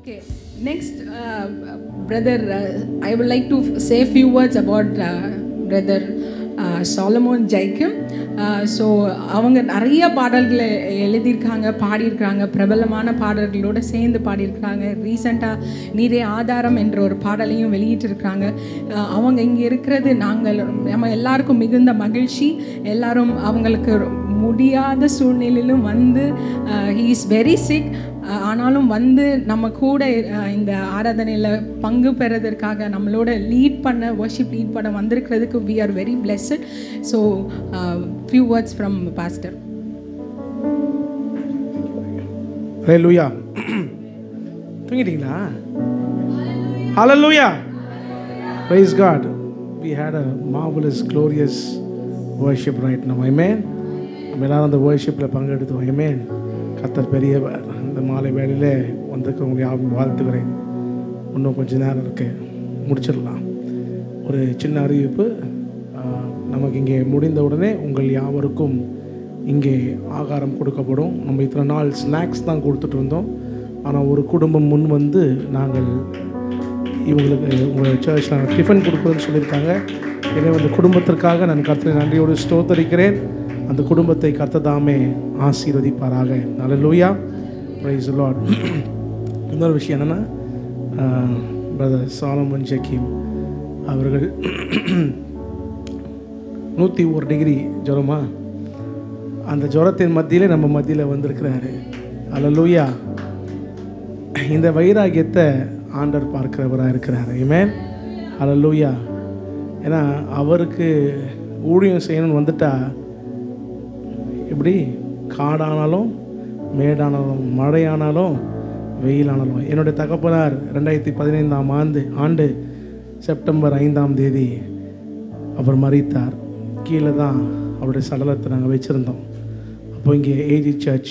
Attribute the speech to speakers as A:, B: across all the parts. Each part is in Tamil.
A: Okay, next, uh, brother, uh, I would like to f- say a few words about uh, brother uh, Solomon Jacob. So அவங்க நிறைய பாடல்களை எழுதியிருக்காங்க பாடியிருக்காங்க பிரபலமான பாடல்களோடு சேர்ந்து பாடியிருக்காங்க ரீசெண்டாக நீரே ஆதாரம் என்ற ஒரு பாடலையும் வெளியிட்டிருக்காங்க அஹ் அவங்க இங்கே இருக்கிறது நாங்கள் நம்ம எல்லாருக்கும் மிகுந்த மகிழ்ச்சி எல்லாரும் அவங்களுக்கு முடியாத சூழ்நிலையிலும் வந்து ஹீ இஸ் வெரி சிக் ஆனாலும் வந்து நம்ம கூட அஹ், இந்த ஆராதனையில் பங்கு பெறதற்காக நம்மளோட லீட் பண்ண வர்ஷிப் லீட் பண்ண வந்திருக்கிறதுக்கு we are very blessed so few words from pastor
B: ஹalleluya தூங்கிட்டீங்களா ஹalleluya praise god we had a marvelous glorious worship right now amen நம்ம எல்லாரும் அந்த worshipல பங்கெடுத்தோம் amen கத்தர் பெரியவர் இந்த மாலை வேளையில வந்திருக்கவங்க யாரும் வாழ்த்துக்கிறேன் இன்னும் கொஞ்ச நேரம் இருக்கு முடிச்சிடலாம் ஒரு சின்ன அறிவிப்பு ஆஹ், நமக்கு இங்கே முடிந்த உடனே உங்கள் யாவருக்கும் இங்கே ஆகாரம் கொடுக்கப்படும் நம்ம இத்தனை நாள் ஸ்நாக்ஸ் தான் கொடுத்துட்டு இருந்தோம் ஆனால் ஒரு குடும்பம் முன் வந்து நாங்கள் இவங்களுக்கு உங்கள் சர்ச்சில் நாங்கள் டிஃபன் கொடுக்குறோன்னு சொல்லியிருக்காங்க எனவே அந்த குடும்பத்திற்காக நான் கர்த்தரை நன்றியோடு ஸ்தோத்தரிக்கிறேன் அந்த குடும்பத்தை கர்த்ததாமே ஆசீர்வதிப்பாராக நல்ல லூயா ப்ரைஸ் லாட் இன்னொரு விஷயம் என்னென்னா பிரதர் சாலமன் ஜக்கீம் அவர்கள் நூற்றி ஒரு டிகிரி ஜுரமா அந்த ஜுரத்தின் மத்தியிலே நம்ம மத்தியில் வந்திருக்கிறாரு அல்லலூயா இந்த வைராகியத்தை ஆண்டர் பார்க்கிறவராக இருக்கிறார் இமேன் அல்லலூயா ஏன்னா அவருக்கு ஊழியம் செய்யணும்னு வந்துட்டா எப்படி காடானாலும் மேடானாலும் மழையானாலும் வெயிலானாலும் என்னுடைய தகப்பனார் ரெண்டாயிரத்தி பதினைந்தாம் ஆண்டு ஆண்டு செப்டம்பர் ஐந்தாம் தேதி அவர் மறித்தார் கீழே தான் அவருடைய சடலத்தை நாங்கள் வச்சுருந்தோம் அப்போ இங்கே AG church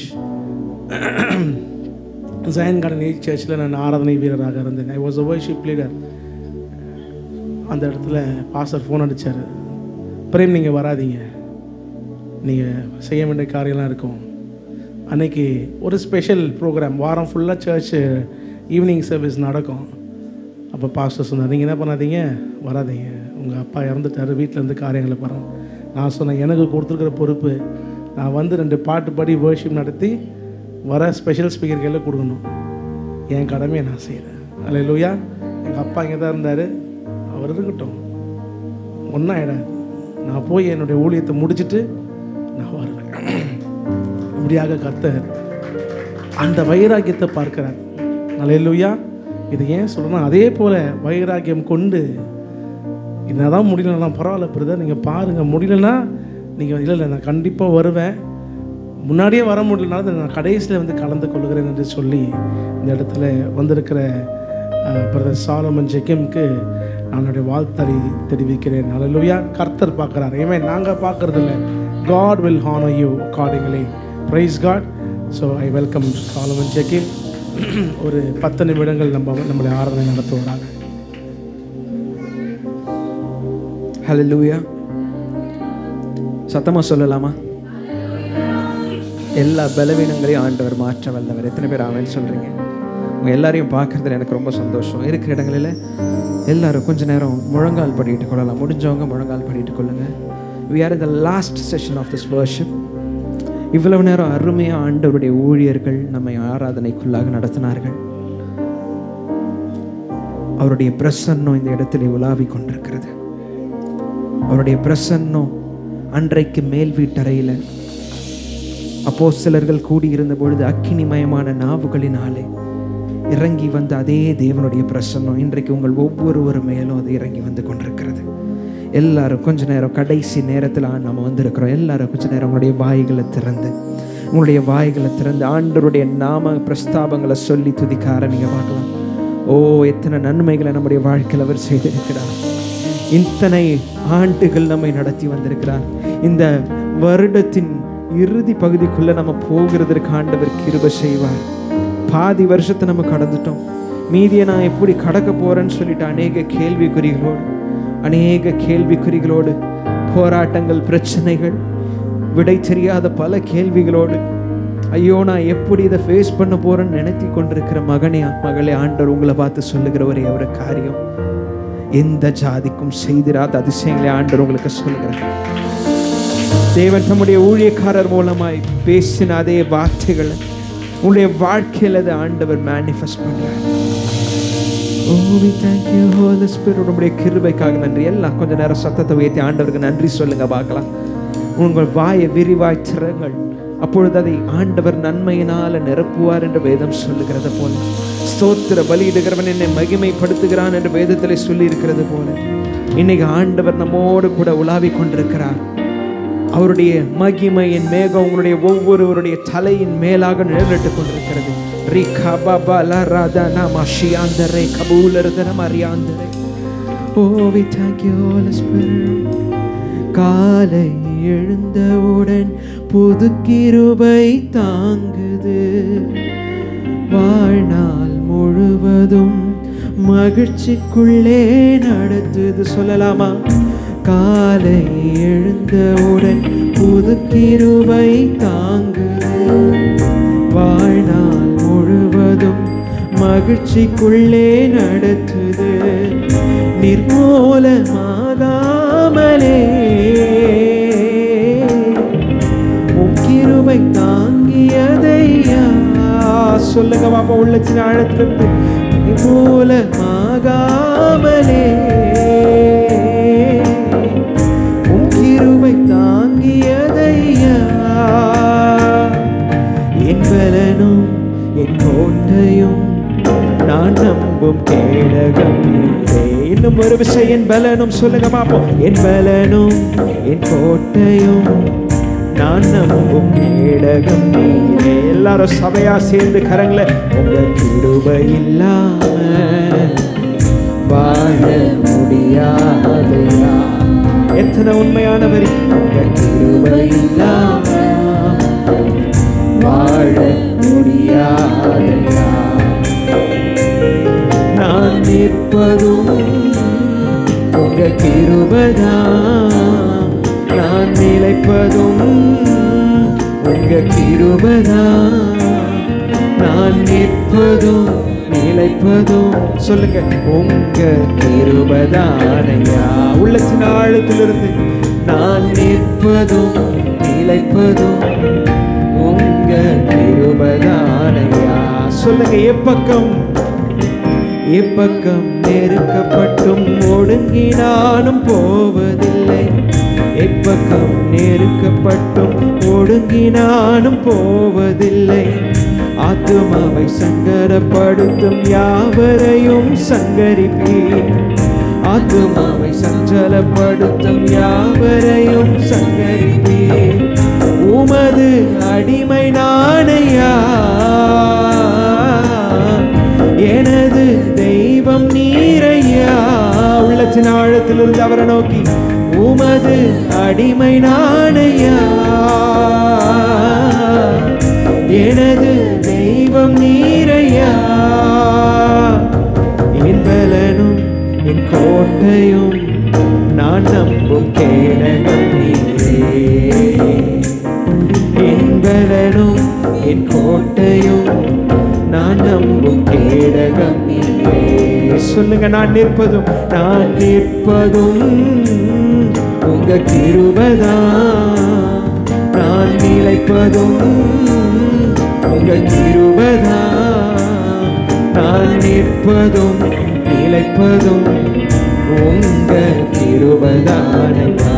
B: Zion garden AG சர்ச்சில் நான் ஆராதனை வீரராக இருந்தேன் I was a worship leader அந்த இடத்துல பாஸ்டர் ஃபோன் அடித்தார் பிரேம் நீங்கள் வராதீங்க நீங்கள் செய்ய வேண்டிய காரியம்லாம் இருக்கும் அன்னைக்கு ஒரு ஸ்பெஷல் ப்ரோக்ராம் வாரம் ஃபுல்லாக சர்ச் ஈவினிங் சர்வீஸ் நடக்கும் அப்போ பாஸ்டர் சொன்னார் நீங்கள் என்ன பண்ணாதீங்க வராதீங்க உங்கள் அப்பா இறந்துட்டார் வீட்டில் இருந்து காரியங்களை பாருங்க நான் சொன்னேன் எனக்கு கொடுத்துருக்குற பொறுப்பு நான் வந்து ரெண்டு பாட்டு பாடி வேர்ஷிப் நடத்தி வர ஸ்பெஷல் ஸ்பீக்கர் கையில் கொடுக்கணும் என் கடமையை நான் செய்கிறேன் அல்ல லூயா எங்கள் அப்பா இங்கே தான் இருந்தார் அவர் இருக்கட்டும் ஒன்றும் ஆகிடாது நான் போய் என்னுடைய ஊழியத்தை முடிச்சிட்டு நான் வருவேன் இப்படியாக கர்த்தர் அந்த வைராக்கியத்தை பார்க்கிறார் அல்லேலூயா இது ஏன் சொல்கிறேன்னா அதே போல் வைராக்கியம் கொண்டு என்னதான் முடியலன்னா பரவாயில்ல பிரதர் நீங்கள் பாருங்கள் முடியலன்னா நீங்கள் இல்லை இல்லை நான் கண்டிப்பாக வருவேன் முன்னாடியே வர முடியலனாலும் நான் கடைசியில் வந்து கலந்து கொள்கிறேன் என்று சொல்லி இந்த இடத்துல வந்திருக்கிற பிரதர் சாலமன் ஜெக்கிம்க்கு நான் என்னுடைய வாழ்த்தலை தெரிவிக்கிறேன் அல்லேலூயா கர்த்தர் பார்க்குறாரு ஏமே நாங்கள் பார்க்கறது இல்லை God will honour you accordingly praise God so I welcome Solomon Jacob ஒரு பத்து நிமிடங்கள் நம்ம நம்முடைய ஆராதனை நடத்துவராங்க
C: ஹalleluya சத்தமா சொல்லலாமா எல்லா பலவீனங்களையும் ஆண்டவர் மாற்ற வல்லவர் எத்தனை பேர் ஆமென் சொல்றீங்க உங்க எல்லாரையும் பார்க்கறதுல எனக்கு ரொம்ப சந்தோஷம் இருக்கிற இடங்களில் எல்லாரும் கொஞ்ச நேரம் முழங்கால் படிட்டு கொள்ளலாம் முடிஞ்சவங்க முழங்கால் படிட்டு கொள்ளுங்க we are in the last session of this worship இவ்வளவு நேரம் அருமையாக ஆண்டவருடைய ஊழியர்கள் நம்மை ஆராதனைக்குள்ளாக நடத்தினார்கள் அவருடைய பிரசன்னம் இந்த இடத்திலே உலாவி கொண்டிருக்கிறது அவருடைய பிரசன்னம் அன்றைக்கு மேல் வீட்டறையில் அப்போ சிலர்கள் கூடியிருந்த பொழுது அக்கினிமயமான நாவுகளினாலே இறங்கி வந்த அதே தேவனுடைய பிரசன்னம் இன்றைக்கு உங்கள் ஒவ்வொருவர் மேலும் அது இறங்கி வந்து கொண்டிருக்கிறது எல்லாரும் கொஞ்ச நேரம் கடைசி நேரத்தில் நம்ம வந்திருக்கிறோம் எல்லாரும் கொஞ்ச நேரம் உங்களுடைய வாய்களை திறந்து உங்களுடைய வாய்களை திறந்து ஆண்டவருடைய நாம பிரஸ்தாபங்களை சொல்லி துதிக்க ஆரம்பிங்க பார்க்கலாம் ஓ எத்தனை நன்மைகளை நம்முடைய வாழ்க்கையில் அவர் செய்திருக்கிறார் இத்தனை ஆண்டுகள் நம்மை நடத்தி வந்திருக்கிறார் இந்த வருடத்தின் இறுதி பகுதிக்குள்ள நம்ம போகிறதற்கு ஆண்டவர் கிருப செய்வார் பாதி வருஷத்தை நம்ம கடந்துட்டோம் மீதியை நான் எப்படி கடக்க போறேன்னு சொல்லிட்டு அநேக கேள்விக்குறிகளோடு அநேக கேள்விக்குறிகளோடு போராட்டங்கள் பிரச்சனைகள் விடை தெரியாத பல கேள்விகளோடு ஐயோ நான் எப்படி இதை ஃபேஸ் பண்ண போறேன்னு நினைத்தி கொண்டிருக்கிற மகனே மகளே ஆண்டவர் உங்களை பார்த்து சொல்லுகிற ஒரே ஒரு காரியம் எந்த ஜாதிக்கும் செய்திராத அதிசயங்களை ஆண்டவர் உங்களுக்கு சொல்லுகிறார் தேவன் தம்முடைய ஊழியக்காரர் மூலமாய் பேசின அதே வார்த்தைகளை உங்களுடைய வாழ்க்கையில் அதை ஆண்டவர் மேனிஃபெஸ்ட் பண்றார் oh we thank you Holy Spirit உங்களுடைய கிருபைக்காக நன்றி எல்லாம் கொஞ்ச நேரம் சத்தத்தை உயர்த்தி ஆண்டவருக்கு நன்றி சொல்லுங்க பார்க்கலாம் உங்கள் வாயை விரிவாய் திறங்கள் அப்பொழுது அதை ஆண்டவர் நன்மையினால நிரப்புவார் என்று வேதம் சொல்லுகிறது போல ஸ்தோத்திர பலியிடுகிறவன் என்னை மகிமைப்படுத்துகிறான் என்று வேதத்திலே சொல்லி இருக்கிறது போல இன்னைக்கு ஆண்டவர் நம்மோடு கூட உலாவிக் கொண்டிருக்கிறார் அவருடைய மகிமையின் மேகம் உங்களுடைய ஒவ்வொருவருடைய தலையின் மேலாக நிழலிட்டுக் கொண்டிருக்கிறது ரிகா பாபா லராதா நாம ஷியாந்தரே கபூலர்தனம் அறியாந்தரே oh we thank you Holy Spirit காலை எழுந்தவுடன் புது கிருபை தாங்குது வாழ்நாள் முழுவதும் மகிழ்ச்சிக்குள்ளே நடத்துது சொல்லலாமா காலை எழுந்தவுடன் புது கிருபை தாங்குது வாழ்நாள் முழுவதும் மகிழ்ச்சிக்குள்ளே நடத்துது நிர்மூலமாகாமலே உம் கிருபை தாங்கியதையா சொல்லுங்க பாப்பா உள்ளத்தின் ஆழத்திலிருந்து நிர்மூலமாகாமலே உம் கிருபை தாங்கியதையா என் பலனும் என் கோட்டையும் நான் நம்பும் கேடகம் நீரே இன்னும் ஒரு விஷயம் என் பலனும் சொல்லுங்க பாப்போம் என் பலனும் என் கோட்டையும் நான் நம்பும் கேடகம் நீரே எல்லாரும் சபையா சேர்ந்து கரங்களை உங்க கிருபை இல்லாம வாழ முடியாதையா எத்தனை உண்மையான வரி உங்க கிருபை இல்லாம வாழ முடியாதையா நான் நிற்பதும் உங்க கிருபதான் நான் நிலைப்பதும் உங்க கிருபதான் நான் நிற்பதும் நிலைப்பதும் சொல்லுங்க உங்க கிருபதானையா உள்ளத்தின் ஆழத்திலிருந்து நான் நிற்பதும் நிலைப்பதும் உங்க கிருபதானையா சொல்லுங்க எப்பக்கம் எப்பக்கம் நெருக்கப்பட்டும் ஒடுங்கினாலும் போவதில்லை எப்பக்கம் நெருக்கப்பட்டும் ஒடுங்கினாலும் போவதில்லை ஆத்துமாவை சங்கரப்படுத்தும் யாவரையும் சங்கரிப்பேன் ஆத்துமாவை சஞ்சலப்படுத்தும் யாவரையும் சங்கரிப்பேன் உமது அடிமை நாணையா எனது தெய்வம் நீரையா உள்ளத்தின் ஆழத்திலிருந்து அவரை நோக்கி உமது அடிமை நாணையா எனது தெய்வம் நீரையா என் பலனும் என் கோட்டையும் நான் நம்பும் கேடகம் நீரே என் பலனும் என் கோட்டையும் நான் நம்பும் கேடகம் நீரே சொல்லுங்க நான் நிற்பதும் நான் நிற்பதும் உங்க கிருபதான் நான் நிலைப்பதும் உங்க கிருபதான் நான் நிற்பதும் நிலைப்பதும் உங்க கிருபதானையா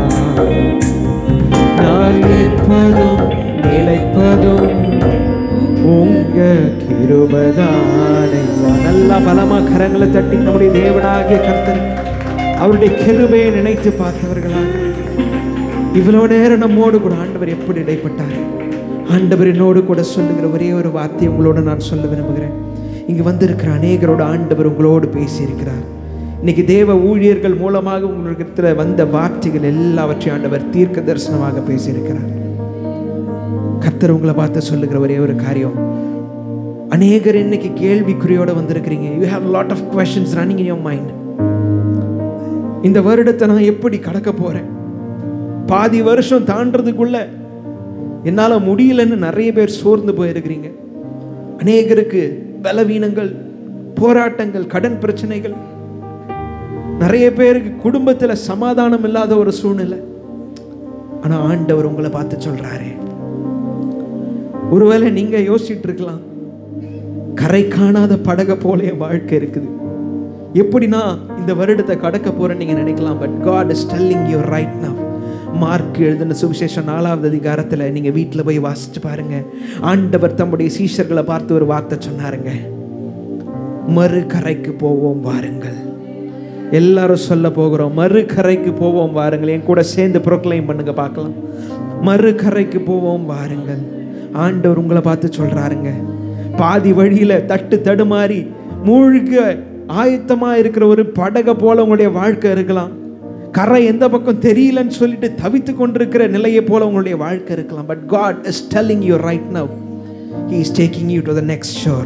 C: நான் நிற்பதும் நிலைப்பதும் உங்க கிருபதானையா நல்லா பலமா கரங்களை தட்டி நம்முடைய தேவனாகிய கர்த்தர் அவருடைய கிருபையை நினைத்து பார்த்தவர்களாக இவ்வளவு நேரம் நம்மோடு கூட ஆண்டவர் எப்படி இடைப்பட்டார் ஆண்டவர் என்னோடு கூட சொல்லுகிற ஒரே ஒரு வார்த்தை உங்களோட நான் சொல்ல விரும்புகிறேன் இங்கு வந்திருக்கிற அநேகரோட ஆண்டவர் உங்களோடு பேசியிருக்கிறார் இன்னைக்கு தேவ ஊழியர்கள் மூலமாக உங்களுக்கு வந்த வார்த்தைகள் எல்லாவற்றையும் ஆண்டவர் தீர்க்க தரிசனமாக பேசியிருக்கிறார் கர்த்தர் உங்களை பார்த்து சொல்லுகிற ஒரே ஒரு காரியம் அநேகர் இன்னைக்கு கேள்விக்குறியோட வந்திருக்கிறீங்க you have lot of questions running in your mind இந்த வருடத்தை நான் எப்படி கடக்க போறேன் பாதி வருஷம் தாண்டறதுக்குள்ள என்னால முடியலன்னு நிறைய பேர் சோர்ந்து போயிருக்கிறீங்க அநேகருக்கு பலவீனங்கள் போராட்டங்கள் கடன் பிரச்சனைகள் நிறைய பேருக்கு குடும்பத்துல சமாதானம் இல்லாத ஒரு சூழ்நிலை ஆனா ஆண்டவர் உங்களை பார்த்து சொல்றாரு ஒருவேளை நீங்க யோசிச்சுட்டு இருக்கலாம் கரை காணாத படக போல என் வாழ்க்கை இருக்குது எப்படி நான் இந்த வருடத்தை கடக்க போறேன்னு நீங்க நினைக்கலாம் but God is telling you right now Mark எழுதின சுவிசேஷம் நாலாவது அதிகாரத்துல நீங்க வீட்டில் போய் வாசிச்சு பாருங்க ஆண்டவர் தம்முடைய சீஷர்களை பார்த்து ஒரு வார்த்தை சொன்னாருங்க மறு கரைக்கு போவோம் வாருங்கள் எல்லாரும் சொல்ல போகிறோம் மறு கரைக்கு போவோம் வாருங்கள் என் கூட சேர்ந்து ப்ரொக்ளைம் பண்ணுங்க பார்க்கலாம் மறு கரைக்கு போவோம் வாருங்கள் ஆண்டவர் உங்களை பார்த்து சொல்றாருங்க பாதி வழியில தட்டு தடுமாறி மூழ்க ஆயத்தமா இருக்கிற ஒரு படகை போல உங்களுடைய வாழ்க்கை இருக்கலாம் கரை எந்த பக்கம் தெரியலன்னு சொல்லிட்டு தவித்து கொண்டிருக்கிற நிலையை போல உங்களுடைய வாழ்க்கை இருக்கலாம் but God is telling you right now he is taking you to the next shore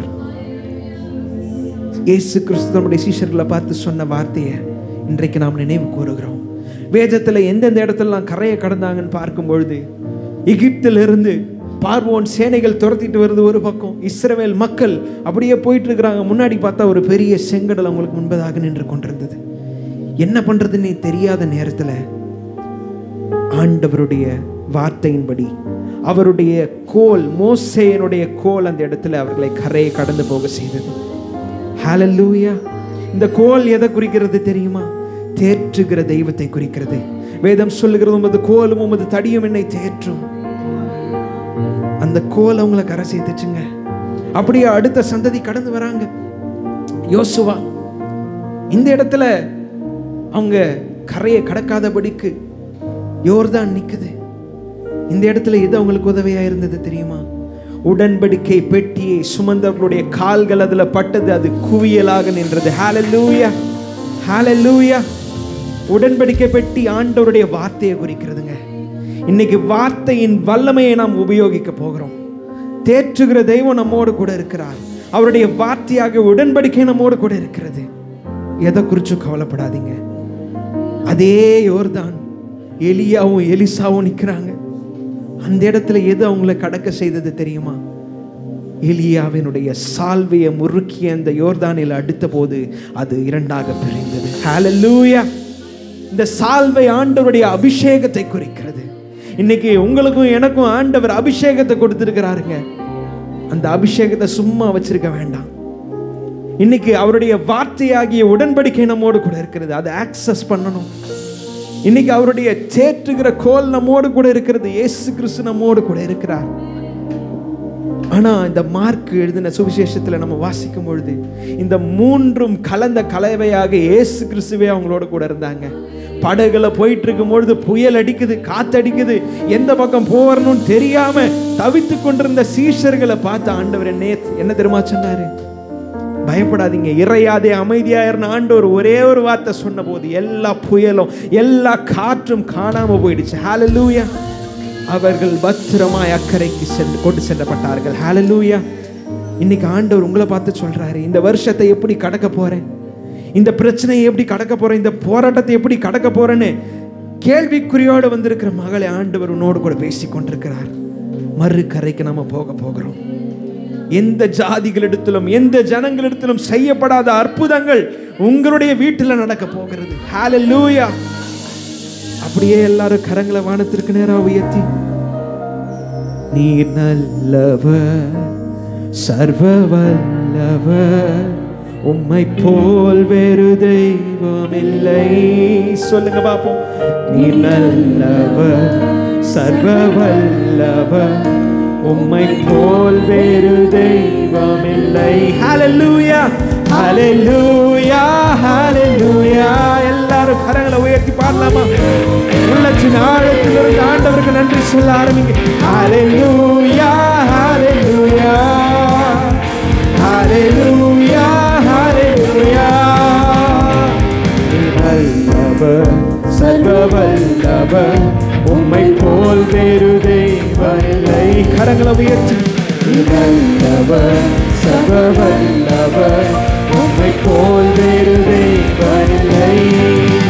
C: இயேசு கிறிஸ்து நம்முடைய சீஷர்களை பார்த்து சொன்ன வார்த்தையை இன்றைக்கு நாம் நினைவு கூறுகிறோம் வேதத்தில் எந்தெந்த இடத்துலலாம் கரையை கடந்தாங்கன்னு பார்க்கும் பொழுது எகிப்திலிருந்து பார்வோன் சேனைகள் துரத்திட்டு வருது ஒரு பக்கம் இஸ்ரவேல் மக்கள் அப்படியே போயிட்டு இருக்கிறாங்க முன்னாடி பார்த்தா ஒரு பெரிய செங்கடல் அவங்களுக்கு முன்பதாக நின்று கொண்டிருந்தது என்ன பண்றதுன்னு தெரியாத நேரத்தில் ஆண்டவருடைய வார்த்தையின்படி அவருடைய கோல் மோசேயனுடைய கோல் அந்த இடத்துல அவர்களை கரையை கடந்து போக செய்தது ஹalleluya இந்த கோல் எதை குறிக்கிறது தெரியுமா தேற்றுகிற தெய்வத்தை குறிக்கிறது வேதம் சொல்லுகிறது உமது கோலும் உமது தடியும் என்னை தேற்றும் அந்த கோல் அவங்கள கரை சேர்த்துச்சுங்க அப்படியே அடுத்த சந்ததி கடந்து வராங்க யோசுவா இந்த இடத்துல அவங்க கரையை கடக்காதபடிக்கு யோர்தான் நிக்குது இந்த இடத்துல எது அவங்களுக்கு உதவியா இருந்தது தெரியுமா உடன்படிக்கை பெட்டியை சுமந்தவர்களுடைய கால்கள் அதுல பட்டது அது குவியலாக நின்றது ஹalleluya ஹalleluya உடன்படிக்கை பெட்டி ஆண்டவருடைய வார்த்தையை குறிக்கிறதுங்க இன்னைக்கு வார்த்தையின் வல்லமையை நாம் உபயோகிக்க போகிறோம் தேற்றுகிற தெய்வம் நம்மோடு கூட இருக்கிறார் அவருடைய வார்த்தையாக உடன்படிக்கை நம்மோடு கூட இருக்கிறது எதை குறிச்சும் கவலைப்படாதீங்க அதே யோர்தான் எலியாவும் எலிசாவும் நிற்கிறாங்க அந்த இடத்துல எது அவங்கள கடக்க செய்தது தெரியுமா எலியாவினுடைய சால்வையை முறுக்கிய அந்த யோர்தானில் அடுத்த போது அது இரண்டாக பிரிந்தது ஹalleluya இந்த சால்வை ஆண்டவருடைய அபிஷேகத்தை குறிக்கிறது இன்னைக்கு உங்களுக்கும் எனக்கும் ஆண்டவர் அபிஷேகத்தை கொடுத்திருக்கிறாருங்க அந்த அபிஷேகத்தை சும்மா வச்சிருக்க வேண்டாம் இன்னைக்கு அவருடைய வார்த்தையாகிய உடன்படிக்கை நம்மோடு கூட இருக்கிறது அதை ஆக்சஸ் பண்ணணும் இன்னைக்கு அவருடைய தேற்றுகிற கோல் நம்மோடு கூட இருக்கிறது இயேசு கிறிஸ்து நம்மோடு கூட இருக்கிறார் ஆனா இந்த மார்க் எழுதின சுவிசேஷத்துல நம்ம வாசிக்கும் பொழுது இந்த மூன்றும் கலந்த கலவையாக இயேசு கிறிஸ்துவே அவங்களோட கூட இருந்தாங்க படகுல போயிட்டு இருக்கும் பொழுது புயல் அடிக்குது காத்தடிக்குது எந்த பக்கம் போறணும்னு தெரியாம தவித்து கொண்டிருந்த சீஷர்களை பார்த்து ஆண்டவர் என்ன என்ன தெரியுமா சொன்னாரு பயப்படாதீங்க இறையாதே அமைதியா இருந்த ஆண்டவர் ஒரே ஒரு வார்த்தை சொன்ன போது எல்லா புயலும் எல்லா காற்றும் காணாம போயிடுச்சு ஹalleluya அவர்கள் பத்திரமாய் அக்கறைக்கு சென்று கொண்டு செல்லப்பட்டார்கள் ஹalleluya இன்னைக்கு ஆண்டவர் உங்களை பார்த்து சொல்றாரு இந்த வருஷத்தை எப்படி கடக்க போறேன் இந்த பிரச்சனையை எப்படி கடக்க போறேன் இந்த போராட்டத்தை எப்படி கடக்க போறேன்னு கேள்விக்குறியோடு வந்திருக்கிற மகளை ஆண்டவர் உன்னோடு கூட பேசி கொண்டிருக்கிறார் மறு கரைக்கு நாம போக போகிறோம் எந்த ஜாதிகளிடத்திலும் எந்த ஜனங்களிடத்திலும் செய்யப்படாத அற்புதங்கள் உங்களுடைய வீட்டில் நடக்க போகிறது ஹalleluya அப்படியே எல்லாரும் கரங்களை வானத்திற்கு நேரா உயர்த்தி நீர் நல்லவர் சர்வ வல்லவர் உம்மை போல் வேறு தெய்வம் இல்லை சொல்லுங்க பாப்போம் நீர் நல்லவர் சர்வ வல்லவர் உம்மை போல் வேறு தெய்வம் இல்லை ஹalleluya ஹalleluya ஹalleluya எல்லாரும் கரங்களை உயர்த்தி பாடலாமா உள்ளத்தின் ஆழத்திலிருந்து ஆண்டவருக்கு நன்றி சொல்ல ஆரம்பிங்க ஹalleluya ஹalleluya ஹalleluya ஹalleluya நல்லவர் சர்வவல்லவர் உம்மை போல் வேறு தெய்வமில்லை கரங்களை உயர்த்தி நல்லவர் சர்வவல்லவர் உம்மை போல் வேறு தெய்வமில்லை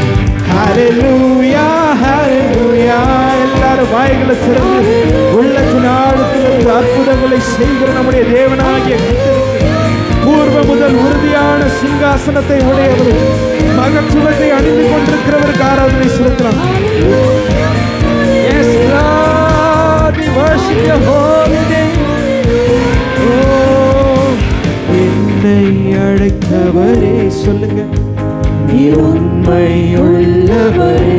C: ஹalleluya ஹalleluya எல்லாரும் வாய்களை திறந்து உள்ளத்தில் உள்ளத்தின் ஆழத்திலிருந்து அற்புதங்களை செய்கிற நம்முடைய தேவனாகிய கர்த்தருக்கு பூர்வ முதல் உறுதியான சிங்காசனத்தை உடையவர் மகத்துவத்தை அணிந்து கொண்டிருக்கிறவருக்கு ஆராதனை செலுத்தலாம் Yes, Lord, we worship your holy name. Oh, என்னை அழைத்தவரே சொல்லுங்க நீர் உண்மையுள்ளவரே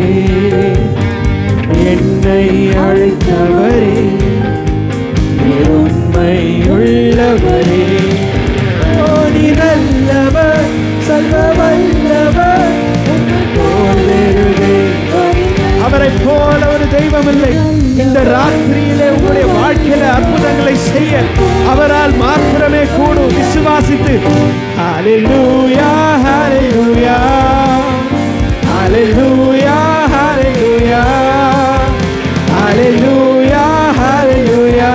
C: என்னை அழைத்தவரே நீர் உண்மையுள்ளவரே ஓ நீ நல்லவர் சர்வ வல்லவர் உம்மை போல் வேறு தெய்வம் அவரை போல ஒரு தெய்வம் இல்லை இந்த ராத்திரியிலே உங்களுடைய வாழ்க்கையில அற்புதங்களை செய்ய அவரால் மாத்திரமே கூடும் விசுவாசித்து ஹalleluya ஹalleluya ஹalleluya ஹalleluya ஹalleluya ஹalleluya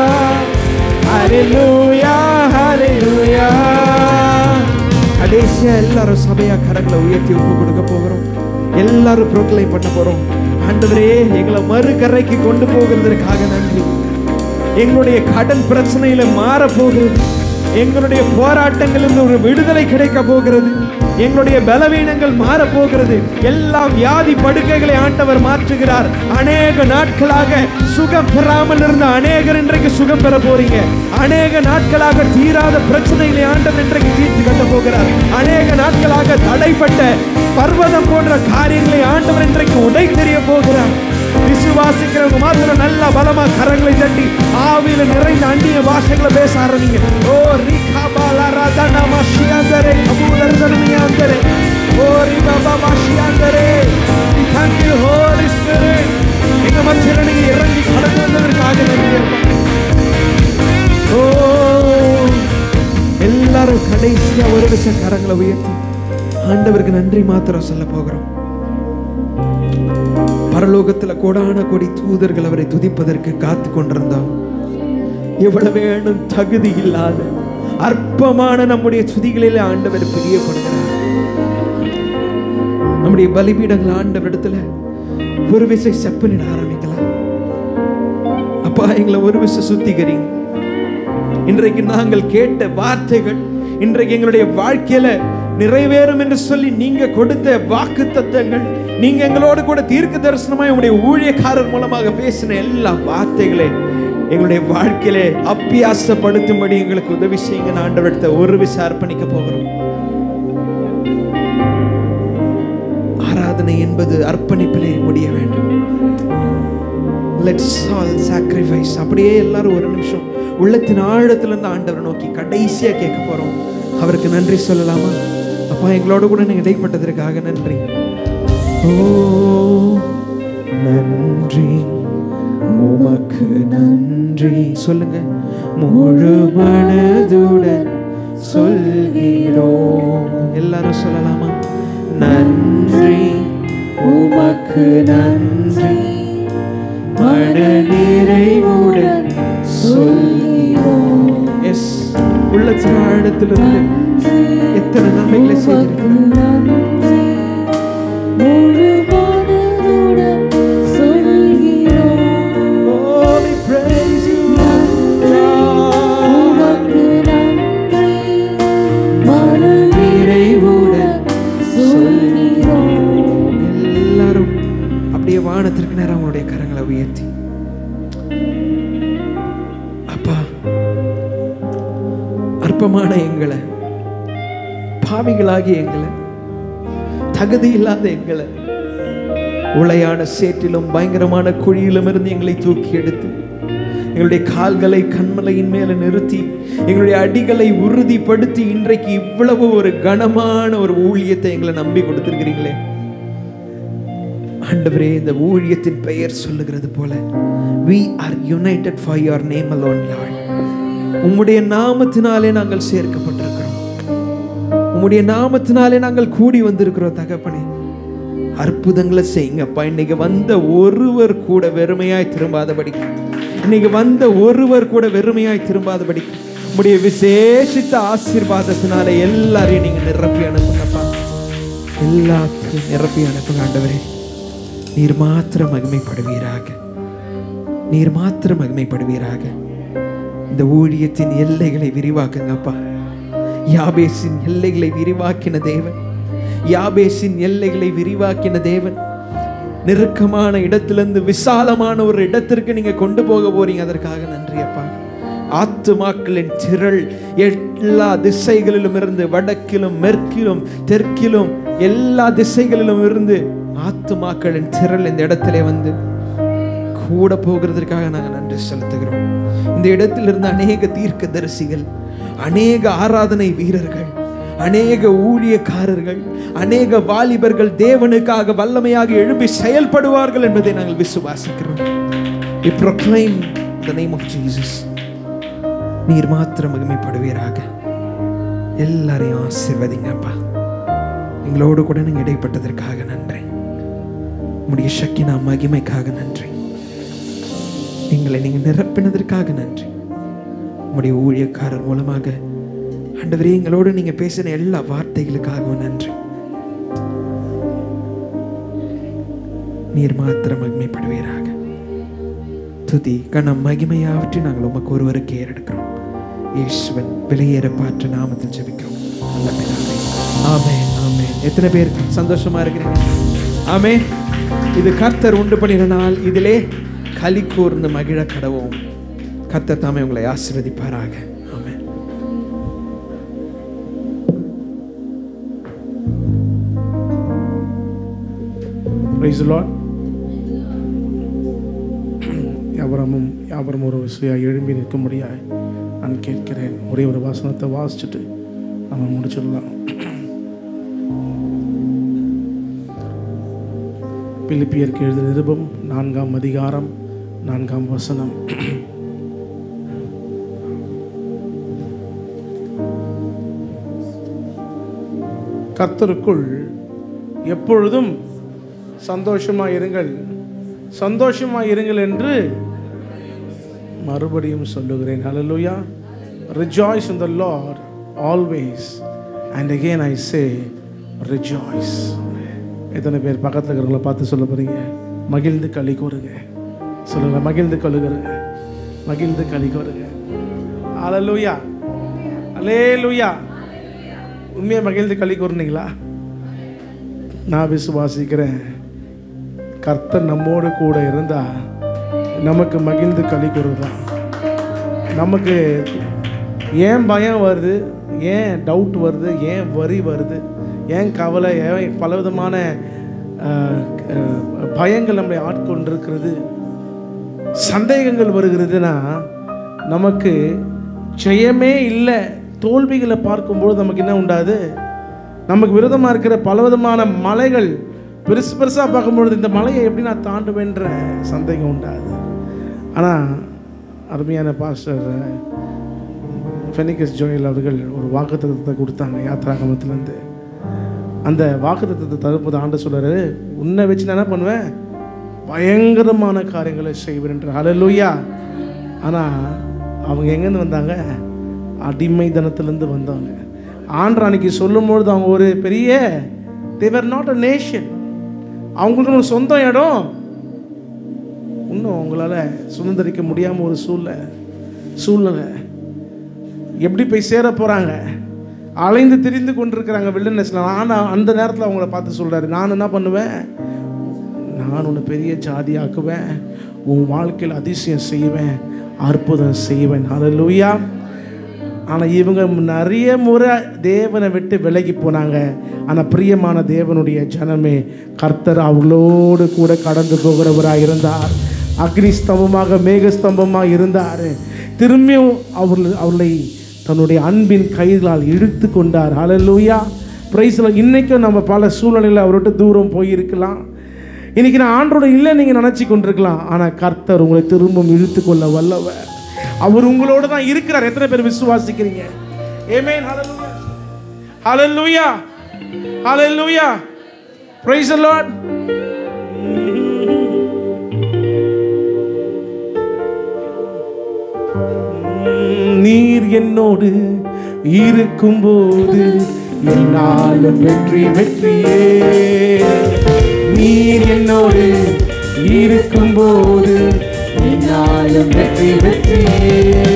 C: ஹalleluya ஹalleluya கடைசியா எல்லாரும் சபையா கரங்களை உயர்த்தி ஒப்பு கொடுக்க போகிறோம் எல்லாரும் ப்ரோக்ளைம் பண்ண போறோம் ஆண்டவரே எங்களை மறுகரைக்கு கொண்டு போகிறதற்காக நன்றி எங்களுடைய கடன் பிரச்சனையில மாற போகிறது எங்களுடைய போராட்டங்களில் ஒரு விடுதலை கிடைக்க போகிறது எங்களுடைய பலவீனங்கள் மாற போகிறது எல்லா வியாதி படுக்கைகளை ஆண்டவர் மாற்றுகிறார் அநேக நாட்களாக சுகம் பெறாமல் இருந்த அநேகர் இன்றைக்கு சுகம் பெற போறீங்க அநேக நாட்களாக தீராத பிரச்சனைகளை ஆண்டவர் இன்றைக்கு தீர்த்து கட்ட போகிறார் அநேக நாட்களாக தடைப்பட்ட பர்வதம் போன்ற காரியங்களை ஆண்டவர் இன்றைக்கு உடை தெரிய போகிறார் விசுவாசிக்கிறவங்க மாத்திரம் நல்ல பலமா கரங்களை தட்டி ஆவியில நிறைந்த அந்நிய பாஷைகளை பேச ஆரம்பிங்க ஓ ரிகா பாலா ராதனா மஷியாந்தரே கபூலர் தனமியாந்தரே ஓ ரிபாபா மஷியாந்தரே we thank you holy spirit எங்க மத்தியில நீங்க இறங்கி கடந்து வந்ததற்காக நன்றி அப்பா. ஓ எல்லாரும் கடைசியா ஒரு விஷயம் கரங்களை உயர்த்தி ஆண்டவருக்கு நன்றி மாத்திரம் சொல்ல போகிறோம் பரலோகத்துல கோடான கொடி தூதர்கள் அவரை துதிப்பதற்கு காத்து கொண்டிருந்தோம் எவ்வளவு வேணும் தகுதி இல்லாத அற்பமான நம்முடைய துதிகளிலே ஆண்டவர் பிரியப்படுகிறார் நம்முடைய பலிபீடங்கள் ஆண்டவரிடத்துல ஒரு விசை செப்பனிட ஆரம்பிக்கலாம் அப்பா எங்களை ஒரு விசை சுத்திகரிங்க இன்றைக்கு நாங்கள் கேட்ட வார்த்தைகள் இன்றைக்கு எங்களுடைய வாழ்க்கையில நிறைவேறும் என்று சொல்லி நீங்க கொடுத்த வாக்கு தத்தங்கள் நீங்க எங்களோடு கூட தீர்க்க தரிசனமாய் உங்களுடைய ஊழியக்காரர் மூலமாக பேசின எல்லா வார்த்தைகளே எங்களுடைய வாழ்க்கையிலே அப்பியாசப்படுத்தும்படி எங்களுக்கு உதவி செய்யுங்க ஆண்டவர்கிட்ட ஒரு விசை அர்ப்பணிக்க போகிறோம் ஆராதனை என்பது அர்ப்பணிப்பிலே முடிய வேண்டும் லெட்ஸ் ஆல் சாக்ரிஃபைஸ் அப்படியே எல்லாரும் ஒரு நிமிஷம் உள்ளத்தின் ஆழத்திலிருந்து ஆண்டவரை நோக்கி கடைசியா கேட்க போறோம் அவருக்கு நன்றி சொல்லலாமா அப்பா எங்களோட கூட நீங்க இடைப்பட்டதற்காக நன்றி ஓ நன்றி உமக்கு நன்றி சொல்லுங்க முழு மனதுடன் சொல்கிறோம் எல்லாரும் சொல்லலாமா நன்றி உமக்கு நன்றி மன நிறைவுடன் சொல்கிறோம் எஸ் உள்ளத்தின் ஆழத்திலிருந்து எத்தனை நன்மைகளை செய்திருக்கிறார் Oh, we praise you, Lord. நிறைவுடன் சொல்கிறோம். எல்லாரும் அப்படியே வானத்திற்கு நேரம் அவங்களுடைய கரங்களை உயர்த்தி அப்பா அற்பமான எங்களை பாவிகளாகிய எங்களை தகுதி இல்லாத எங்களை உளையான சேற்றிலும் பயங்கரமான குழியிலும் இருந்து எங்களை தூக்கி எடுத்து எங்களுடைய கால்களை கண்மலையின் மேல நிறுத்தி எங்களுடைய அடிகளை உறுதிப்படுத்தி இன்றைக்கு இவ்வளவு ஒரு கனமான ஒரு ஊழியத்தை எங்களை நம்பி கொடுத்திருக்கிறீங்களே ஆண்டவரே இந்த ஊழியத்தின் பெயர் சொல்லுகிறது போல we are united for your name alone lord உம்முடைய நாமத்தினாலே நாங்கள் சேர்க்கப்பட்டிருக்கிறோம் உம்முடைய நாமத்தினாலே நாங்கள் கூடி வந்திருக்கிறோம் தகப்பனே அற்புதங்களை செய்யுங்கப்பா இன்னைக்கு வந்த ஒருவர் கூட வெறுமையாய் திரும்பாதபடிக்கு இன்னைக்கு வந்த ஒருவர் கூட வெறுமையாய் திரும்பாதபடிக்கு உம்முடைய விசேஷித்த ஆசீர்வாதத்தினால எல்லாரையும் நீங்க நிரப்பி அனுப்புங்கப்பா எல்லாத்தையும் நிரப்பி அனுப்புங்க ஆண்டவரே நீர் மாத்திரம் மகிமைப்படுவீராக நீர் மாத்திரம் மகிமைப்படுவீராக இந்த ஊழியத்தின் எல்லைகளை விரிவாக்குங்கப்பா யாபேசின் எல்லைகளை விரிவாக்கின தேவன் யாபேசின் எல்லைகளை விரிவாக்கின தேவன் நெருக்கமான இடத்திலிருந்து விசாலமான ஒரு இடத்திற்கு நீங்க கொண்டு போக போறீங்க அதற்காக நன்றி அப்பா ஆத்துமாக்களின் திரள் எல்லா திசைகளிலும் இருந்து வடக்கிலும் மேற்கிலும் தெற்கிலும் எல்லா திசைகளிலும் இருந்து ஆத்துமாக்களின் திரள் இந்த இடத்திலே வந்து கூட போகிறதற்காக நாங்கள் நன்றி செலுத்துகிறோம் இந்த இடத்திலிருந்து அநேக தீர்க்கதரிசிகள் அநேக ஆராதனை வீரர்கள் அநேக ஊழியக்காரர்கள் அநேக வாலிபர்கள் தேவனுக்காக வல்லமையாக எழும்பி செயல்படுவார்கள் என்பதை நாங்கள் விசுவாசிக்கிறோம் We proclaim the name of Jesus. நீர் மாத்திரம் மகிமைப்படுவீராக எல்லாரையும் ஆசீர்வதிங்கப்பா எங்களோடு கூட நீங்க இடைப்பட்டதற்காக நன்றி உம்முடைய சக்கினா மகிமைக்காக நன்றி எங்களை நீங்க நிரப்பினதற்காக நன்றி உம்முடைய ஊழியக்காரர் மூலமாக ஆண்டவரே எங்களோடு நீங்க பேசின எல்லா வார்த்தைகளுக்காகவும் நன்றி நீர் மாத்திரம் மகிமைப்படுவீராக துதி கணம் மகிமையாவற்றி நாங்கள் உமக்கு ஒருவருக்கு ஏறெடுக்கிறோம் ஈஸ்வன் விலையேற பாற்ற நாமத்தில் ஜெபிக்கிறோம் நல்ல பிதாவே. ஆமென் ஆமென் எத்தனை பேர் சந்தோஷமா இருக்கிறீங்க ஆமென் இது கர்த்தர் உண்டு பண்ணின நாள் இதிலே களி கூர்ந்து மகிழ கடவோம் கர்த்தர் தாமே உங்களை ஆசீர்வதிப்பாராக ஆமென்
B: பிரைஸ் லார்ட் யாவரமும் யாவரும் ஒரு விசையாக எழும்பி நிற்கும்படியாய் நான் கேட்கிறேன் ஒரே ஒரு வாசனத்தை வாசிச்சுட்டு நம்ம முடிச்சிடலாம் பிலிப்பியருக்கு எழுதிய நிருபம் நான்காம் அதிகாரம் நான்காம் வசனம் கர்த்தருக்குள் எப்பொழுதும் சந்தோஷமா இருங்கள் சந்தோஷமா இருங்கள் என்று மறுபடியும் சொல்லுகிறேன் ஹalleluya rejoice in the lord always and again i say rejoice எத்தனை பேர் பக்கத்தில் இருக்கிறவங்கள பார்த்து சொல்ல போறீங்க மகிழ்ந்து களி கூறுங்க சொல்லுங்க மகிழ்ந்து கழுகுறங்க மகிழ்ந்து களி கூறுங்க ஹalleluya அல்லேலூயா உண்மையாக மகிழ்ந்து களி கூறுனீங்களா நான் விசுவாசிக்கிறேன் கர்த்தர் நம்மோடு கூட இருந்தா நமக்கு மகிழ்ந்து களி கூறுதான் நமக்கு ஏன் பயம் வருது ஏன் டவுட் வருது ஏன் வரி வருது ஏன் கவலை ஏன் பலவிதமான அஹ், அஹ், பயங்கள் நம்மளை ஆட்கொண்டிருக்கிறது சந்தேகங்கள் வருகிறதுனா நமக்கு ஜெயமே இல்லை தோல்விகளை பார்க்கும்போது நமக்கு என்ன உண்டாது நமக்கு விரோதமாக இருக்கிற பலவிதமான மலைகள் பெருசு பெருசாக பார்க்கும்பொழுது இந்த மலையை எப்படி நான் தாண்டுவேன்ற சந்தேகம் உண்டாது ஆனால் அருமையான பாஸ்டர் ஃபெனிகஸ் ஜோயல் அவர்கள் ஒரு வாக்குத்தத்தத்தை கொடுத்தாங்க யாத்ராகமத்திலேருந்து அந்த வாக்குத்தத்தத்தை தரும்போது ஆண்டு சொல்றாரு உன்னை வச்சு நான் என்ன பண்ணுவேன் பயங்கரமான காரியங்களை செய்வேன் என்று ஹalleluya ஆனால் அவங்க எங்கேருந்து வந்தாங்க அடிமைத்தனத்திலேருந்து வந்தவங்க ஆண்டு அன்னைக்கு சொல்லும்பொழுது அவங்க ஒரு பெரிய தேவர் நாட் அ நேஷன் அவங்களுக்கு ஒரு சொந்த இடம் இன்னும் அவங்களால சுதந்திரிக்க முடியாமல் ஒரு சூழ்நிலை சூழ்நிலை எப்படி போய் சேர போகிறாங்க அலைந்து திரிந்து கொண்டிருக்கிறாங்க வில்டர்னஸில் ஆனால் அந்த நேரத்தில் அவங்கள பார்த்து சொல்கிறாரு நான் என்ன பண்ணுவேன் நான் உன்னை பெரிய ஜாதியாக்குவேன் உன் வாழ்க்கையில் அதிசயம் செய்வேன் அற்புதம் செய்வேன் ஹalleluya ஆனால் இவங்க நிறைய முறை தேவனை விட்டு விலகி போனாங்க ஆனால் பிரியமான தேவனுடைய ஜனமே கர்த்தர் அவர்களோடு கூட கடந்து போகிறவராக இருந்தார் அக்னி ஸ்தம்பமாக மேக ஸ்தம்பமாக இருந்தார் திரும்பியும் அவர்கள் அவர்களை தன்னுடைய அன்பின் கைகளால் இழுத்து கொண்டார் ஹalleluya பிரைஸில் இன்றைக்கும் நம்ம பல சூழ்நிலையில் அவர்கிட்ட தூரம் போயிருக்கலாம் இன்னைக்கு நான் ஆண்டோட இல்லை நீங்கள் நினச்சி கொண்டிருக்கலாம் ஆனால் கர்த்தர் உங்களை திரும்பவும் இழுத்து கொள்ள வல்லவர் அவர் உங்களோட தான் இருக்கிறார் எத்தனை பேர் விசுவாசிக்கிறீங்க Amen. Hallelujah. Hallelujah. Hallelujah. Praise the Lord. நீர் என்னோடு இருக்கும்போது என்னாலும் வெற்றி வெற்றியே நீர் என்னோடு இருக்கும்போது என்னாலும் வெற்றி வெற்றியே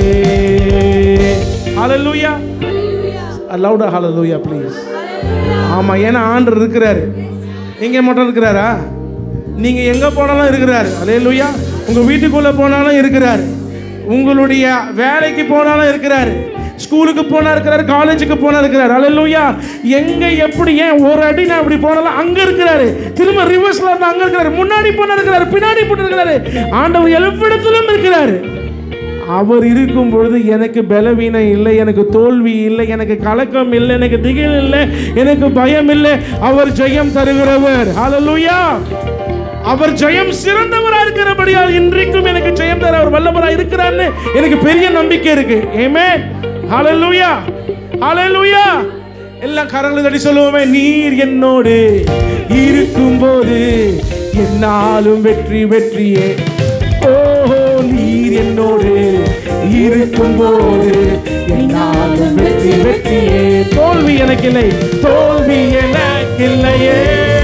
B: ஹalleluya லவுடா ஹalleluya ப்ளீஸ் ஆமா ஏன்னா ஆண்டர் இருக்கிறாரு நீங்க மட்டும் இருக்கிறாரா நீங்க எங்க போனாலும் இருக்கிறாரு ஹalleluya உங்க வீட்டுக்குள்ள போனாலும் இருக்கிறாரு உங்களுடைய வேலைக்கு போனாலும் இருக்கிறாரு ஸ்கூலுக்கு போனா இருக்கிறாரு காலேஜுக்கு போனா இருக்கிறாரு ஹalleluya எங்க எப்படி ஏன் ஒரு அடி நான் இப்படி போனாலும் அங்க இருக்கிறாரு திரும்ப ரிவர்ஸ்ல இருந்து அங்க இருக்கிறாரு முன்னாடி போனா இருக்கிறாரு பின்னாடி போனா இருக்கிறாரு ஆண்டவர் எவ்விடத்திலும் இருக்கிறாரு அவர் இருக்கும் பொழுது எனக்கு பலவீனம் இல்லை எனக்கு தோல்வி இல்லை எனக்கு கலக்கம் இல்லை எனக்கு திகில் இல்லை எனக்கு பயம் இல்லை அவர் ஜெயம் தருகிறவர் ஹalleluya அவர் ஜெயம் சிறந்தவரா இருக்கிறபடியால் இன்றைக்கும் எனக்கு ஜெயம் தர அவர் வல்லவரா இருக்கிறான்னு எனக்கு பெரிய நம்பிக்கை இருக்கு ஆமென் ஹalleluya ஹalleluya எல்லாம் கரங்களை தட்டி சொல்லுவோமே நீர் என்னோடு இருக்கும்போது என்னாலும் வெற்றி வெற்றியே ஓஹோ நீர் என்னோடு இருக்கும்போது என்னாலும் வெற்றி வெற்றியே தோல்வி எனக்கில்லை தோல்வி எனக்கில்லையே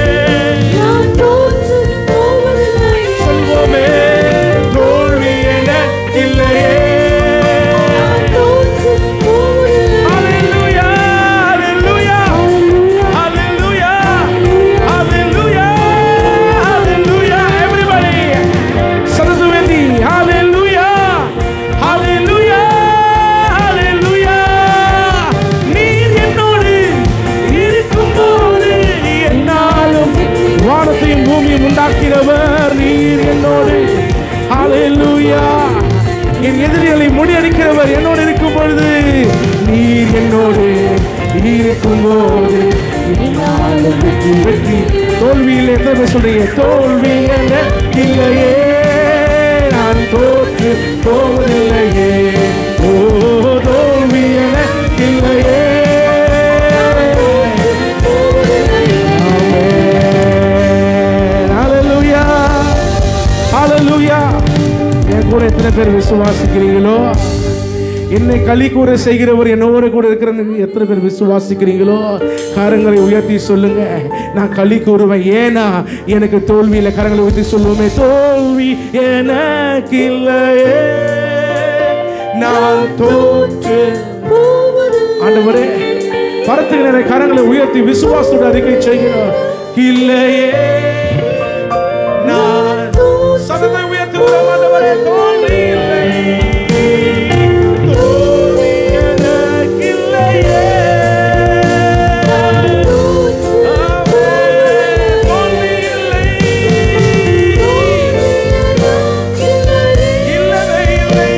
B: சொல்வோமே தோல்வி எனக்கில்லையே Hallelujah, hallelujah, hallelujah, hallelujah, hallelujah. Everybody, Saraswati, hallelujah, hallelujah, hallelujah. நீர் என்னோடு இருக்கும்போது என்னாலும் வானத்தையும் பூமியும் உண்டாக்கிறவர் நீர் என்னோடு ஹalleluya என் எதிரிகளை முறியடிக்கிறவர் என்னோடு இருக்கும் பொழுது நீர் என்னோடு இருக்கும்போது என்னாலும் வெற்றி வெற்றி தோல்வியில் எத்தனை பேர் சொல்றீங்க தோல்வி என இல்லையே நான் தோற்று போவதில்லையே ஓ தோல்வி என இல்லையே Hallelujah. Hallelujah. என் கூட எத்தனை பேர் விசுவாசிக்கிறீங்களோ என்னை களி கூற செய்கிறவர் என்னோட கூட இருக்கிற எத்தனை பேர் விசுவாசிக்கிறீங்களோ கரங்களை உயர்த்தி சொல்லுங்க நான் களி கூறுவேன் ஏன்னா எனக்கு தோல்வியில் கரங்களை உயர்த்தி சொல்லுவோமே தோல்வி எனக்கு இல்லையே நான் தோற்று ஆண்டவரே பரத்துகிற கரங்களை உயர்த்தி விசுவாசத்தோட அறிக்கை செய்கிறோம் இல்லையே நான் சதத்தை உயர்த்துகிறோம் ஆண்டவரே தோல்வி இல்லை தோல்வி எனக்கில்லையே. ஆமென். தோல்வி இல்லை. இல்லவே இல்லை.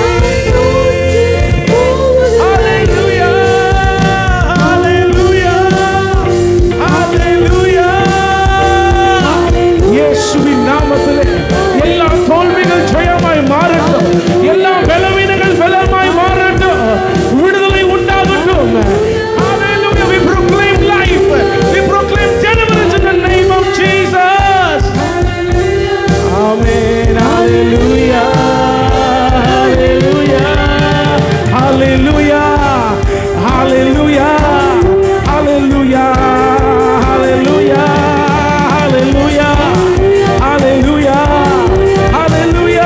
B: Hallelujah. Hallelujah. Hallelujah. இயேசுவின் நாமத்திலே எல்லா தோல்விகள் ஜெயமாய் மாறட்டும் எல்லா பலவீனங்கள் பலமாய் மாறட்டும் விடுதலை உண்டாகட்டும் Hallelujah. We proclaim life. We proclaim deliverance in the name of Jesus. Amen. Hallelujah. Hallelujah. Hallelujah. Hallelujah. Hallelujah. Hallelujah. Hallelujah. Hallelujah. Hallelujah.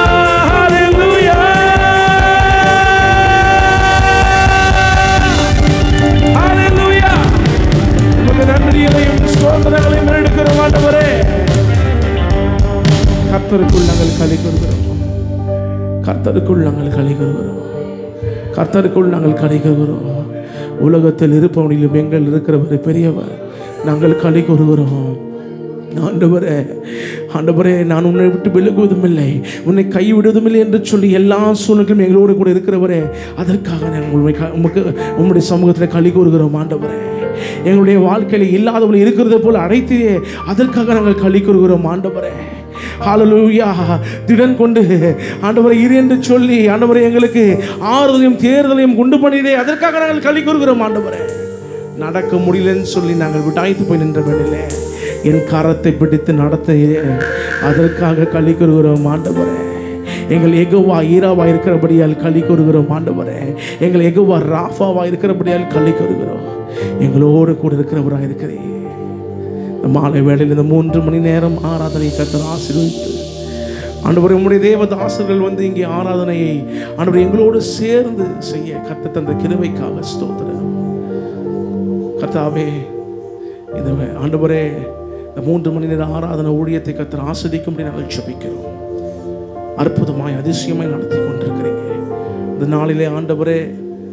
B: Hallelujah. Hallelujah. உமக்கு நன்றிகளையும் சோதனைகளையும் எடுக்கிறோம் ஆண்டவரே கர்த்தருக்குள் நாங்கள் களி கூறுகிறோம் கர்த்தருக்குள் நாங்கள் களி கூறுகிறோம் கர்த்தருக்குள் நாங்கள் களி கூறுகிறோம் உலகத்தில் இருப்பவனிலும் எங்கள் இருக்கிறவர் பெரியவர் நாங்கள் களி கூறுகிறோம் ஆண்டவரே ஆண்டவரே நான் உன்னை விட்டு விலகுவதும் இல்லை உன்னை கைவிடுவதும் இல்லை என்று சொல்லி எல்லா சூழ்நிலையும் எங்களோடு கூட இருக்கிறவரே அதற்காக நாங்கள் உண்மை உமக்கு உம்முடைய சமூகத்தில் களி கூறுகிறோம் ஆண்டவரே எங்களுடைய வாழ்க்கையில் இல்லாதவர்கள் இருக்கிறது போல் அடைத்தியே அதற்காக நாங்கள் களி கூறுகிறோம் ஆண்டவரே ஹalleluya திடன் கொண்டு ஆண்டவரை இரு என்று சொல்லி ஆண்டவரை எங்களுக்கு ஆறுதலையும் தேர்தலையும் கொண்டு பண்ணினே அதற்காக நாங்கள் களி கூறுகிறோம் ஆண்டவரே நடக்க முடியலன்னு சொல்லி நாங்கள் விடாய்த்து போய் நின்ற வேண்டிலே என் கரத்தை பிடித்து நடத்த அதற்காக களி கூறுகிறோம் ஆண்டவரே எங்கள் எகுவா ஈராவா இருக்கிறபடியால் களி கூறுகிறோம் ஆண்டவரே எங்கள் எகுவா ராஃபாவா இருக்கிறபடியால் களி கூறுகிறோம் எங்களோடு கூட இருக்கிறவராக இருக்கிறேன் இந்த மாலை வேளையில் இந்த மூன்று மணி நேரம் ஆராதனை கத்தர் ஆசீர்வதித்து ஆண்டவரே உம்முடைய தேவதாசர்கள் வந்து இங்கே ஆராதனையை ஆண்டவர் எங்களோடு சேர்ந்து செய்ய கத்த தந்த கிருபைக்காக ஸ்தோத்திரம் கர்த்தாவே இந்த ஆண்டவரே இந்த மூன்று மணி நேர ஆராதனை ஊழியத்தை கத்தர் ஆஸ்வதிக்கும்படி நாங்கள் ஜெபிக்கிறோம் அற்புதமாய் அதிசயமாய் நடத்தி கொண்டிருக்கிறீங்க இந்த நாளிலே ஆண்டவரே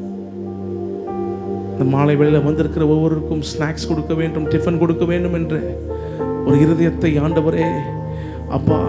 B: இந்த மாலை வேளையில் வந்திருக்கிற ஒவ்வொருவருக்கும் ஸ்நாக்ஸ் கொடுக்க வேண்டும் டிஃபன் கொடுக்க வேண்டும் என்று ஒரு இருதயத்தை ஆண்டவரே அப்பா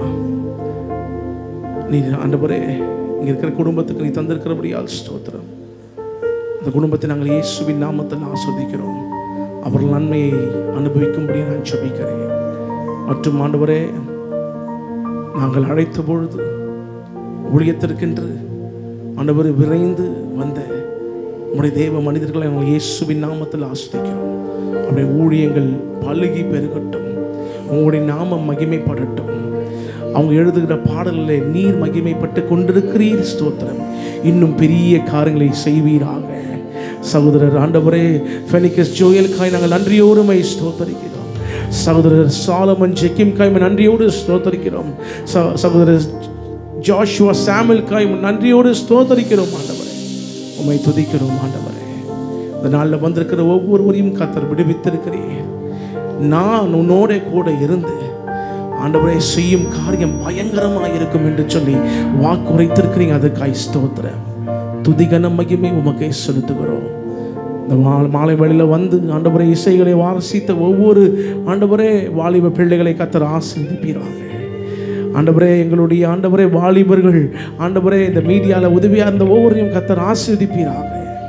B: நீ ஆண்டவரே இங்கே இருக்கிற குடும்பத்துக்கு நீ தந்திருக்கிறபடியால் ஸ்தோத்திரம் அந்த குடும்பத்தை நாங்கள் இயேசுவின் நாமத்தில் ஆஸ்வதிக்கிறோம் அவர்கள் நன்மையை அனுபவிக்கும்படி நான் ஜெபிக்கிறேன் மற்றும் ஆண்டவரே நாங்கள் அழைத்த பொழுது ஊழியத்திற்கென்று ஆண்டவர் விரைந்து வந்த உம்முடைய தேவ மனிதர்களை நாங்கள் இயேசுவின் நாமத்தில் ஆஸ்வதிக்கிறோம் அவருடைய ஊழியங்கள் பழுகி பெருகட்டும் உங்களுடைய நாமம் மகிமைப்படட்டும் அவங்க எழுதுகிற பாடலில் நீர் மகிமைப்பட்டு கொண்டிருக்கிறீர் ஸ்தோத்திரம் இன்னும் பெரிய காரியங்களை செய்வீராக சகோதரர் ஆண்டவரே ஃபெனிகஸ் ஜோயலுக்காய் நாங்கள் நன்றியோடு மை ஸ்தோத்தரிக்கிறோம் சகோதரர் சாலமன் ஜெக்கிம்காய் உம்மை நன்றியோடு ஸ்தோத்தரிக்கிறோம் ச- சகோதரர் ஜாஷுவா சாமுவேலுக்காய் உம்மை நன்றியோடு ஸ்தோத்தரிக்கிறோம் ஆண்டவரே உம்மை துதிக்கிறோம் ஆண்டவரே இந்த நாளில் வந்திருக்கிற ஒவ்வொருவரையும் கத்தர் விடுவித்திருக்கிறீர் நான் உன்னோட கூட இருந்து ஆண்டவரே செய்யும் காரியம் பயங்கரமாக இருக்கும் என்று சொல்லி வாக்குரைத்திருக்கிறீங்க அதுக்காய் ஸ்தோத்திரம் துதிகன மகிமை உமக்கை செலுத்துகிறோம் இந்த மா- மாலை வேளையில் வந்து ஆண்டவரே இசைகளை வாசித்த ஒவ்வொரு ஆண்டவரே வாலிப பிள்ளைகளை கத்தர் ஆசீர்வதிப்பீராக ஆண்டவரே எங்களுடைய ஆண்டவரே வாலிபர்கள் ஆண்டவரே இந்த மீடியாவில் உதவியாக இருந்த ஒவ்வொருவரையும் கத்தர் ஆசீர்வதிப்பீராக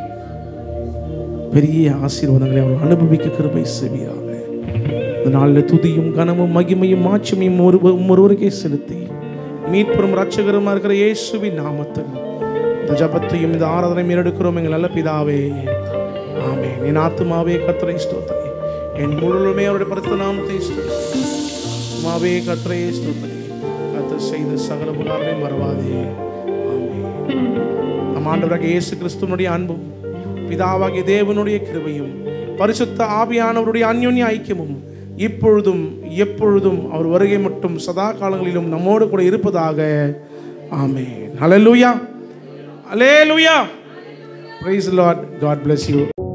B: பெரிய ஆசீர்வாதங்களை அவர்கள் அனுபவிக்க கிருபை செய்வீராக இந்த நாளில் துதியும் கனமும் மகிமையும் மாட்சிமையும் ஒரு ஒருவருக்கே செலுத்தி மீட்பெரும் ரட்சகருமா இருக்கிற இயேசுவின் நாமத்தில் இந்த ஜபத்தையும் இந்த ஆராதனையும் எடுக்கிறோம் எங்கள் நல்ல பிதாவே ஆமே என் ஆத்துமாவே கத்தரை ஸ்தோத்திரி என் முழுமே அவருடைய பரிசுத்த நாமத்தை ஸ்தோத்திரி மாவே கத்தரை ஸ்தோத்திரி கத்தர் செய்த சகல புகாரனை மறவாதே ஆமே நம் ஆண்டவராக இயேசு கிறிஸ்துவனுடைய அன்பும் பிதாவாகிய தேவனுடைய கிருபையும் பரிசுத்த ஆவியானவருடைய அந்யோன்ய ஐக்கியமும் இப்பொழுதும் எப்பொழுதும் அவர் வருகை மட்டும் சதா காலங்களிலும் நம்மோடு கூட இருப்பதாக ஆமென் ஹalleluya ஹalleluya praise the lord god bless you